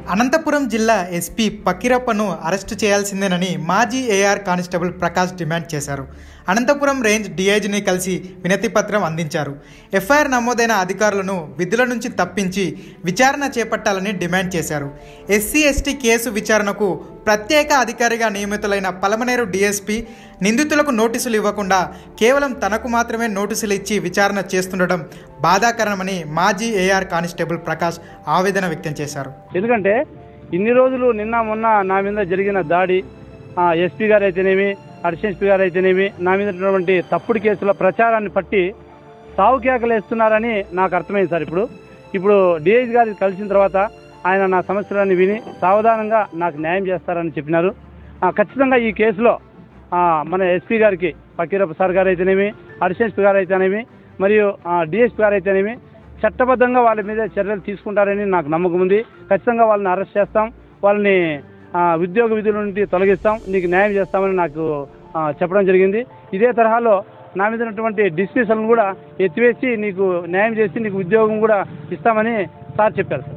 అనంతపురం జిల్లా SP పకీరప్పను arrest చేయాల్సిందేనని మాజీ AR constable Prakash demand చేశారు అనంతపురం రేంజ్ డీఐజీని కలిసి వినతి పత్రం అందించారు ఎఫ్ఐఆర్ నమోదైన అధికారులను విధుల నుంచి తప్పించి విచారణ చేపట్టాలని డిమాండ్ చేశారు ఎస్సీ ఎస్టీ కేసు విచారణకు ప్రత్యేక అధికారిగా నియమితులైన పలమనేరు డీఎస్పీ నిందితులకు నోటీసులు ఇవ్వకుండా కేవలం తనకు మాత్రమే నోటీసులు ఇచ్చి విచారణ చేస్తుండటం బాధాకరమని మాజీ ఏఆర్ కానిస్టేబుల్ ప్రకాష్ ఆవేదన వ్యక్తం చేశారు ఎందుకంటే ఇన్ని రోజులు నిన్న మొన్న నా మీద జరిగిన దాడి ఎస్పీ గారు అయితేనేమి అడిషనల్ ఎస్పీ గారు అయితేనేమి నా మీద ఉన్నటువంటి తప్పుడు కేసుల ప్రచారాన్ని పట్టి సావు కేకలు వేస్తున్నారని నాకు అర్థమైంది సార్ ఇప్పుడు ఇప్పుడు డిఐజీ గారికి కలిసిన తర్వాత ఆయన నా సమస్యలన్నీ విని సావధానంగా నాకు న్యాయం చేస్తారని చెప్పినారు ఆ, ఖచ్చితంగా ఈ కేసులో ఆ, మన ఎస్పీ గారికి ఫకీరప్ప సార్ గారు అయితేనేమి అడిషనల్ ఎస్పీ గారు అయితేనేమి మరియు డిఎస్పీ గారు అయితేనేమి చట్టబద్ధంగా వాళ్ళ మీద చర్యలు తీసుకుంటారని నాకు నమ్మకం ఉంది ఖచ్చితంగా వాళ్ళని అరెస్ట్ చేస్తాం వాళ్ళని ఆ, ఉద్యోగ విధుల నుండి తొలగిస్తాం నీకు న్యాయం చేస్తామని నాకు ఆ, చెప్పడం జరిగింది ఇదే తరహాలో నా మీద ఉన్నటువంటి డిస్మిసల్ని కూడా ఎత్తివేసి నీకు న్యాయం చేసి నీకు ఉద్యోగం కూడా ఇస్తామని సార్ చెప్పారు సార్